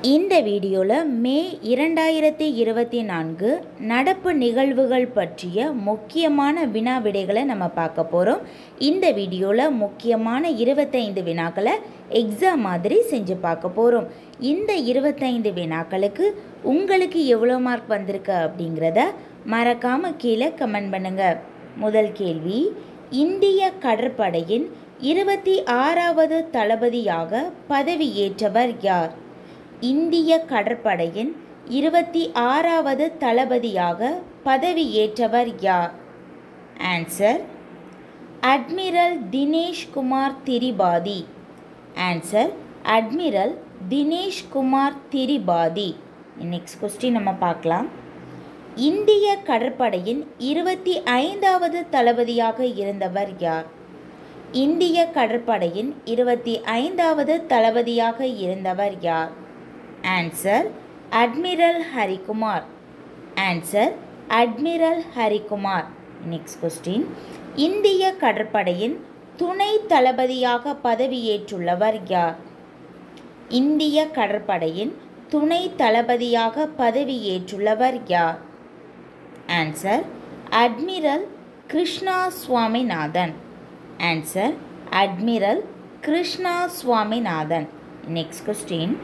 இந்த வீடியோவில் மே இரண்டாயிரத்தி இருபத்தி நான்கு நடப்பு நிகழ்வுகள் பற்றிய முக்கியமான வினா விடைகளை நம்ம பார்க்க போகிறோம் இந்த வீடியோவில் முக்கியமான இருபத்தைந்து வினாக்களை எக்ஸாம் மாதிரி செஞ்சு பார்க்க போகிறோம் இந்த இருபத்தைந்து வினாக்களுக்கு உங்களுக்கு எவ்வளோ மார்க் வந்திருக்கு அப்படிங்கிறத மறக்காமல் கீழே கமெண்ட் பண்ணுங்கள் முதல் கேள்வி இந்திய கடற்படையின் இருபத்தி ஆறாவது தளபதியாக பதவியேற்றவர் யார் இந்திய கடற்படையின் இருபத்தி ஆறாவது தளபதியாக பதவியேற்றவர் யார் answer admiral Dinesh Kumar Tripathi answer admiral Dinesh Kumar Tripathi next question நம்ம பார்க்கலாம் இந்திய கடற்படையின் இருபத்தி ஐந்தாவது தளபதியாக இருந்தவர் யார் இந்திய கடற்படையின் இருபத்தி ஐந்தாவது தளபதியாக இருந்தவர் யார் answer admiral Harikumar answer admiral Harikumar next question இந்திய கடற்படையின் துணை தளபதியாக பதவியேற்றுள்ளவர் யார் இந்திய கடற்படையின் துணை தளபதியாக பதவியேற்றுள்ளவர் யார் answer admiral Krishna Swaminathan answer admiral Krishna Swaminathan next question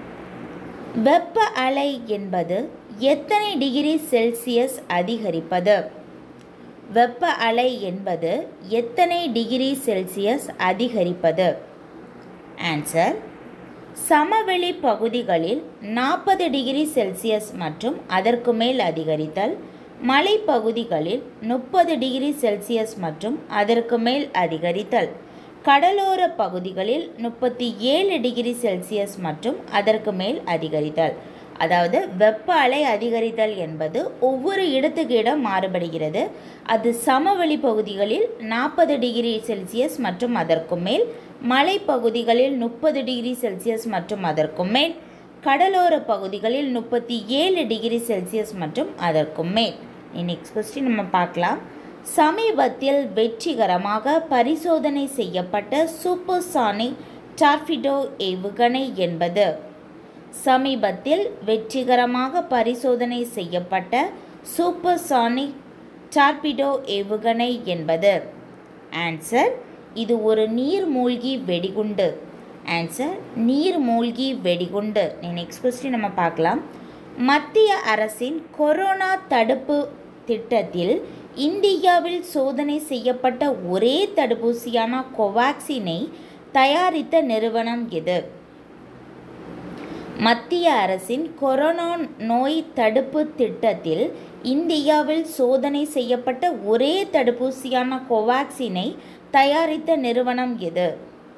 வெப்ப அலை என்பது எத்தனை டிகிரி செல்சியஸ் அதிகரிப்பது வெப்ப அலை என்பது எத்தனை டிகிரி செல்சியஸ் அதிகரிப்பது ஆன்சர் சமவெளி பகுதிகளில் நாற்பது டிகிரி செல்சியஸ் மற்றும் அதற்கு மேல் அதிகரித்தல் மலைப்பகுதிகளில் முப்பது டிகிரி செல்சியஸ் மற்றும் அதற்கு மேல் அதிகரித்தல் கடலோர பகுதிகளில் முப்பத்தி ஏழு டிகிரி செல்சியஸ் மற்றும் அதற்கு மேல் அதிகரித்தல் அதாவது வெப்ப அலை அதிகரித்தல் என்பது ஒவ்வொரு இடத்துக்கு இடம் மாறுபடுகிறது அது சமவெளி பகுதிகளில் நாற்பது டிகிரி செல்சியஸ் மற்றும் அதற்கு மேல் மலைப்பகுதிகளில் முப்பது டிகிரி செல்சியஸ் மற்றும் அதற்கு மேல் கடலோர பகுதிகளில் முப்பத்தி ஏழு டிகிரி செல்சியஸ் மற்றும் அதற்கு மேல் நெக்ஸ்ட் கொஸ்டின் நம்ம பார்க்கலாம் சமீபத்தில் வெற்றிகரமாக பரிசோதனை செய்யப்பட்ட சூப்பர்சானிக் டார்பிடோ ஏவுகணை என்பது சமீபத்தில் வெற்றிகரமாக பரிசோதனை செய்யப்பட்ட சூப்பர்சானிக் டார்பிடோ ஏவுகணை என்பது ஆன்சர் இது ஒரு நீர்மூழ்கி வெடிகுண்டு ஆன்சர் நீர்மூழ்கி வெடிகுண்டு நெக்ஸ்ட் கொஸ்டின் நம்ம பார்க்கலாம் மத்திய அரசின் கொரோனா தடுப்பு திட்டத்தில் இந்தியாவில் சோதனை செய்யப்பட்ட ஒரே தடுப்பூசியான கோவாக்சினை தயாரித்த நிறுவனம் எது மத்திய அரசின் கொரோனா நோய் தடுப்பு திட்டத்தில் இந்தியாவில் சோதனை செய்யப்பட்ட ஒரே தடுப்பூசியான கோவாக்சினை தயாரித்த நிறுவனம் எது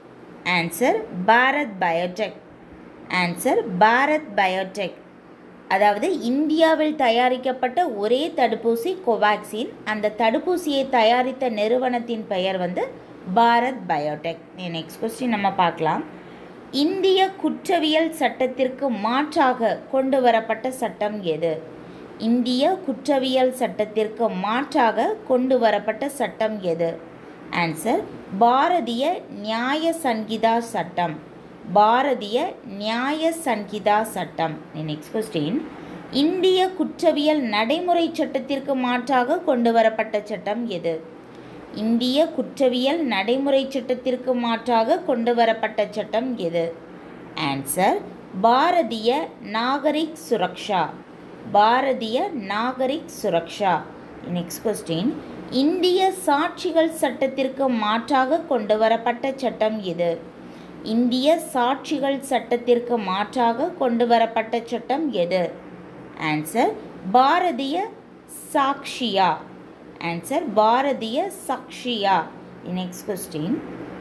answer Bharat Biotech answer Bharat Biotech அதாவது இந்தியாவில் தயாரிக்கப்பட்ட ஒரே தடுப்பூசி கோவாக்சின் அந்த தடுப்பூசியை தயாரித்த நிறுவனத்தின் பெயர் வந்து பாரத் பயோடெக் நெக்ஸ்ட் கொஸ்டின் நம்ம பார்க்கலாம் இந்திய குற்றவியல் சட்டத்திற்கு மாற்றாக கொண்டு வரப்பட்ட சட்டம் எது இந்திய குற்றவியல் சட்டத்திற்கு மாற்றாக கொண்டு வரப்பட்ட சட்டம் எது ஆன்சர் பாரதிய நியாய சங்கீதா சட்டம் பாரதிய நியாய சங்கீதா சட்டம் நெக்ஸ்ட் கொஸ்டின் இந்திய குற்றவியல் நடைமுறை சட்டத்திற்கு மாற்றாக கொண்டு வரப்பட்ட சட்டம் எது இந்திய குற்றவியல் நடைமுறை சட்டத்திற்கு மாற்றாக கொண்டு வரப்பட்ட சட்டம் எது answer Bharatiya Nagarik Suraksha Bharatiya Nagarik Suraksha next question இந்திய சாட்சிகள் சட்டத்திற்கு மாற்றாக கொண்டு வரப்பட்ட சட்டம் எது இந்திய சாட்சிகள் சட்டத்திற்கு மாற்றாக கொண்டு வரப்பட்ட சட்டம் எது answer Bharatiya Sakshya answer Bharatiya Sakshya next question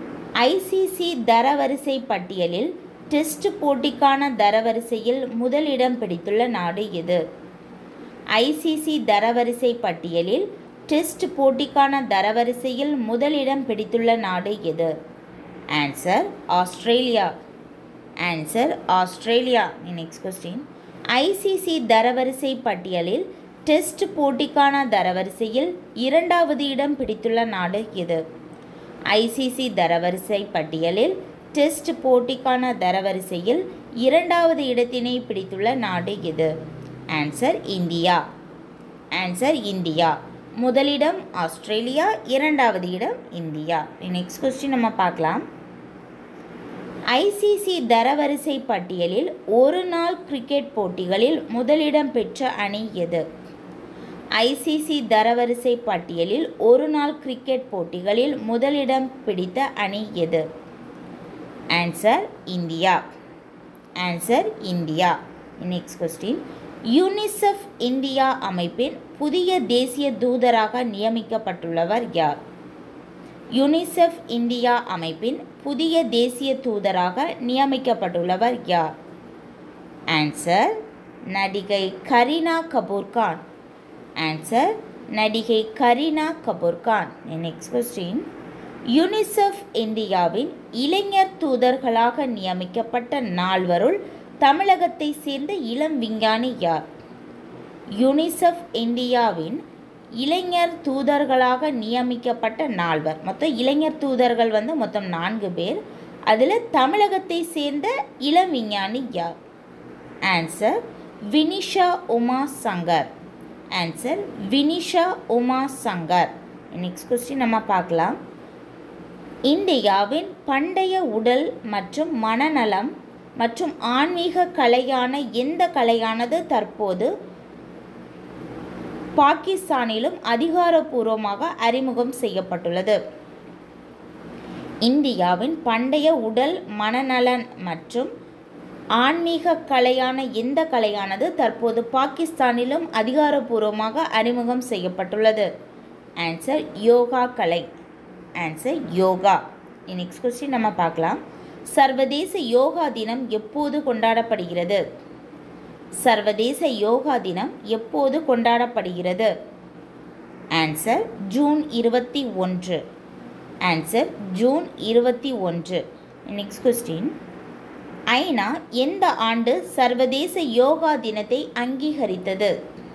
ICC தரவரிசை பட்டியலில் டெஸ்ட் போட்டிக்கான தரவரிசையில் முதலிடம் பிடித்துள்ள நாடு எது ஐசிசி தரவரிசை பட்டியலில் டெஸ்ட் போட்டிக்கான தரவரிசையில் முதலிடம் பிடித்துள்ள நாடு எது answer Australia answer Australia next question ICC தரவரிசை பட்டியலில் டெஸ்ட் போட்டிக்கான தரவரிசையில் இரண்டாவது இடம் பிடித்துள்ள நாடு எது ஐசிசி தரவரிசை பட்டியலில் டெஸ்ட் போட்டிக்கான தரவரிசையில் இரண்டாவது இடத்தினை பிடித்துள்ள நாடு எது ஆன்சர் இந்தியா ஆன்சர் இந்தியா முதலிடம் ஆஸ்திரேலியா இரண்டாவது இடம் இந்தியா நெக்ஸ்ட் கொஸ்டின் நம்ம பார்க்கலாம் ஐசிசி தரவரிசை பட்டியலில் ஒரு நாள் கிரிக்கெட் போட்டிகளில் முதலிடம் பெற்ற அணி எது ஐசிசி தரவரிசை பட்டியலில் ஒரு நாள் கிரிக்கெட் போட்டிகளில் முதலிடம் பிடித்த அணி எது answer India answer India next question UNICEF India அமைப்பின் புதிய தேசிய தூதராக நியமிக்கப்பட்டுள்ளவர் யார் யூனிசெஃப் இந்தியா அமைப்பின் புதிய தேசிய தூதராக நியமிக்கப்பட்டுள்ளவர் யார் ஆன்சர் நடிகை கரீனா கபூர் கான் ஆன்சர் நடிகை Kareena Kapoor Khan next question UNICEF இந்தியாவின் இளைஞர் தூதர்களாக நியமிக்கப்பட்ட நால்வருள் தமிழகத்தை சேர்ந்த இளம் விஞ்ஞானி யார் யூனிசெஃப் இந்தியாவின் இளைஞர் தூதர்களாக நியமிக்கப்பட்ட நால்வர் மொத்தம் இளைஞர் தூதர்கள் வந்து மொத்தம் நான்கு பேர் அதில் தமிழகத்தை சேர்ந்த இளம் விஞ்ஞானி யார் answer Vinisha Uma Shankar answer Vinisha Uma Shankar next question நம்ம பார்க்கலாம் இந்தியாவின் பண்டைய உடல் மற்றும் மனநலம் மற்றும் ஆன்மீக கலையான எந்த கலையானது தற்போது பாகிஸ்தானிலும் அதிகாரப்பூர்வமாக அறிமுகம் செய்யப்பட்டுள்ளது இந்தியாவின் பண்டைய உடல் மனநலன் மற்றும் ஆன்மீக கலையான எந்த கலையானது தற்போது பாகிஸ்தானிலும் அதிகாரப்பூர்வமாக அறிமுகம் செய்யப்பட்டுள்ளது ஆன்சர் யோகா கலை ஆன்சர் யோகா நெக்ஸ்ட் கொஸ்டின் நம்ம பார்க்கலாம் சர்வதேச யோகா தினம் எப்போது கொண்டாடப்படுகிறது சர்வதேச யோகா தினம் எப்போது கொண்டாடப்படுகிறது ஆன்சர் ஜூன் இருபத்தி ஒன்று ஆன்சர் ஜூன் இருபத்தி ஒன்று நெக்ஸ்ட் கொஸ்டின் ஐநா எந்த ஆண்டு சர்வதேச யோகா தினத்தை அங்கீகரித்தது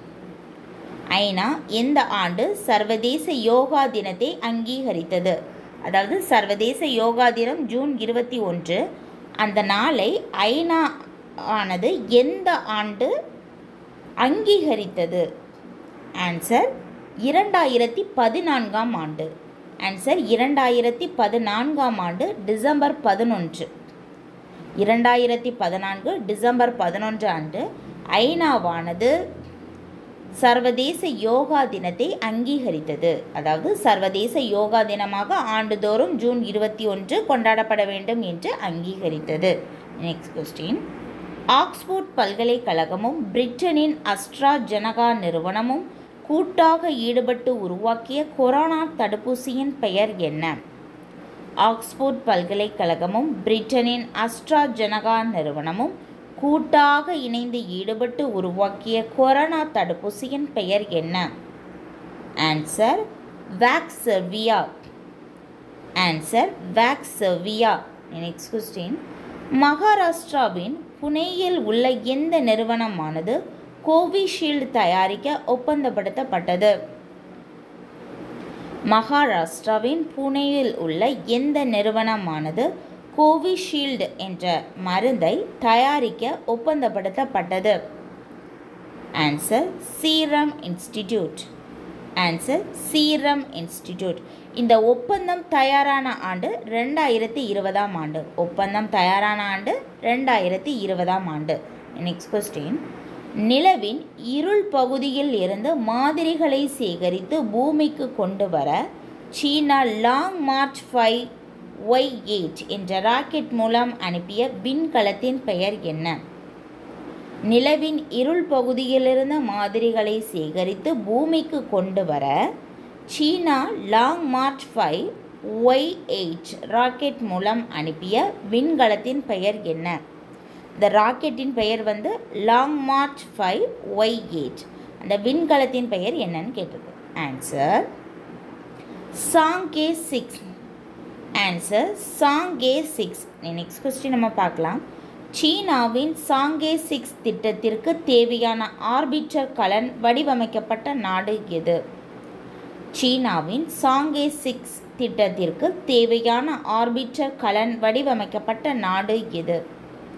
ஐநா எந்த ஆண்டு சர்வதேச யோகா தினத்தை அங்கீகரித்தது அதாவது சர்வதேச யோகா தினம் ஜூன் இருபத்தி ஒன்று அந்த நாளை ஐநா ஆனது எந்த ஆண்டு அங்கீகரித்தது ஆன்சர் இரண்டாயிரத்தி பதினான்காம் ஆண்டு ஆன்சர் இரண்டாயிரத்தி பதினான்காம் ஆண்டு டிசம்பர் பதினொன்று இரண்டாயிரத்தி பதினான்கு டிசம்பர் பதினொன்று அன்று ஐநாவானது சர்வதேச யோகா தினத்தை அங்கீகரித்தது அதாவது சர்வதேச யோகா தினமாக ஆண்டுதோறும் ஜூன் இருபத்தி ஒன்று கொண்டாடப்பட வேண்டும் என்று அங்கீகரித்தது நெக்ஸ்ட் கொஸ்டின் ஆக்ஸ்போர்ட் பல்கலைக்கழகமும் பிரிட்டனின் அஸ்ட்ராஜெனகா நிறுவனமும் கூட்டாக ஈடுபட்டு உருவாக்கிய கொரோனா தடுப்பூசியின் பெயர் என்ன ஆக்ஸ்போர்ட் பல்கலைக்கழகமும் பிரிட்டனின் அஸ்ட்ராஜெனகா நிறுவனமும் கூட்டாக இணைந்து ஈடுபட்டு உருவாக்கிய கொரோனா தடுப்பூசியின் பெயர் என்ன answer Vaxzevria answer Vaxzevria next question மகாராஷ்டிராவின் புனேயில் உள்ள எந்த நிறுவனமானது கோவிஷீல்டு தயாரிக்க ஒப்பந்தப்படுத்தப்பட்டது மகாராஷ்டிராவின் புனேயில் உள்ள எந்த நிறுவனமானது கோவிஷீல்டு என்ற மருந்தை தயாரிக்க ஒப்பந்தப்படுத்தப்பட்டது answer Serum Institute answer Serum Institute இந்த ஒப்பந்தம் தயாரான ஆண்டு ரெண்டாயிரத்தி இருபதாம் ஆண்டு ஒப்பந்தம் தயாரான ஆண்டு ரெண்டாயிரத்தி இருபதாம் ஆண்டு நெக்ஸ்ட் கொஸ்டின் நிலவின் இருள் பகுதியில் இருந்து மாதிரிகளை சேகரித்து பூமிக்கு கொண்டு வர China Long March five Y eight என்ற ராக்கெட் மூலம் அனுப்பிய விண்கலத்தின் பெயர் என்ன நிலவின் இருள் பகுதியிலிருந்து மாதிரிகளை சேகரித்து பூமிக்கு கொண்டு வர China Long March five Y eight rocket மூலம் அனுப்பிய விண்கலத்தின் பெயர் என்ன இந்த ராக்கெட்டின் பெயர் வந்து Long March five Y eight அந்த விண்கலத்தின் பெயர் என்னன்னு கேட்டது answer Chang'e six answer Chang'e six next question நம்ம பார்க்கலாம் சீனாவின் சாங்கே சிக்ஸ் திட்டத்திற்கு தேவையான ஆர்பிட்டர் கலன் வடிவமைக்கப்பட்ட நாடு எது சீனாவின் சாங்கே சிக்ஸ் திட்டத்திற்கு தேவையான ஆர்பிட்டர் கலன் வடிவமைக்கப்பட்ட நாடு எது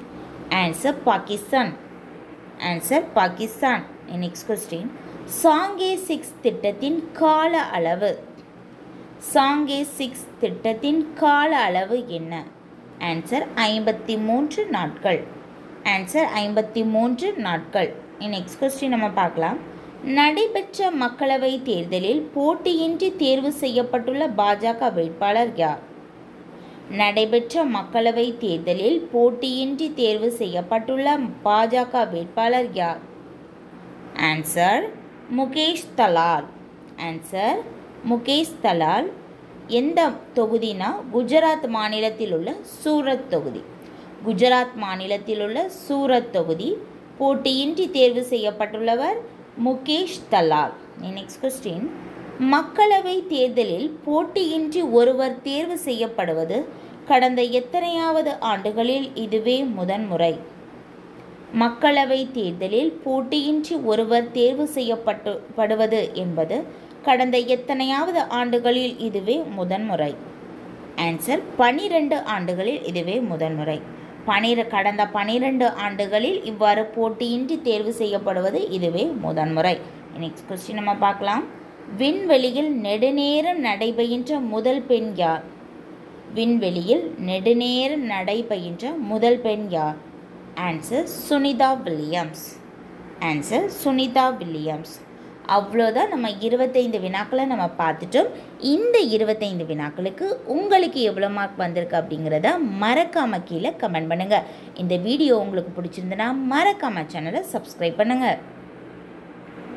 answer Pakistan answer Pakistan next question Chang'e six திட்டத்தின் கால அளவு சாங்கே சிக்ஸ் திட்டத்தின் கால அளவு என்ன ஆன்சர் ஐம்பத்தி மூன்று நாட்கள் ஆன்சர் ஐம்பத்தி மூன்று நாட்கள் நெக்ஸ்ட் கொஸ்டின் நம்ம பார்க்கலாம் நடைபெற்ற மக்களவை தேர்தலில் போட்டியின்றி தேர்வு செய்யப்பட்டுள்ள பாஜக வேட்பாளர் யார் நடைபெற்ற மக்களவை தேர்தலில் போட்டியின்றி தேர்வு செய்யப்பட்டுள்ள பாஜக வேட்பாளர் யார் ஆன்சர் முகேஷ் தலால் ஆன்சர் முகேஷ் தலால் எந்த தொகுதினா குஜராத் மாநிலத்தில் உள்ள சூரத் தொகுதி குஜராத் மாநிலத்தில் உள்ள சூரத் தொகுதி போட்டியின்றி தேர்வு செய்யப்பட்டுள்ளவர் முகேஷ் தலால் நெக்ஸ்ட் கொஸ்டின் மக்களவை தேர்தலில் போட்டியின்றி ஒருவர் தேர்வு செய்யப்படுவது கடந்த எத்தனையாவது ஆண்டுகளில் இதுவே முதன்முறை மக்களவை தேர்தலில் போட்டியின்றி ஒருவர் தேர்வு செய்யப்பட்டு படுவது என்பது கடந்த எத்தனையாவது ஆண்டுகளில் இதுவே முதன்முறை ஆன்சர் பனிரெண்டு ஆண்டுகளில் இதுவே முதன்முறை பனிர கடந்த பனிரெண்டு ஆண்டுகளில் இவ்வாறு போட்டியின்றி தேர்வு செய்யப்படுவது இதுவே முதன்முறை நெக்ஸ்ட் கொஸ்டின் நம்ம பார்க்கலாம் விண்வெளியில் நெடுநேரம் நடைபெறுகின்ற முதல் பெண் யார் விண்வெளியில் நெடுநேரம் நடைபெறுகின்ற முதல் பெண் யார் answer Sunita Williams answer Sunita Williams அவ்வளோதான் நம்ம இருபத்தைந்து வினாக்களை நம்ம பார்த்துட்டோம் இந்த இருபத்தைந்து வினாக்களுக்கு உங்களுக்கு எவ்வளோ மார்க் வந்திருக்கு அப்படிங்கிறத மறக்காமல் கீழே கமெண்ட் பண்ணுங்கள் இந்த வீடியோ உங்களுக்கு பிடிச்சிருந்துன்னா மறக்காமல் சேனலை சப்ஸ்கிரைப் பண்ணுங்கள்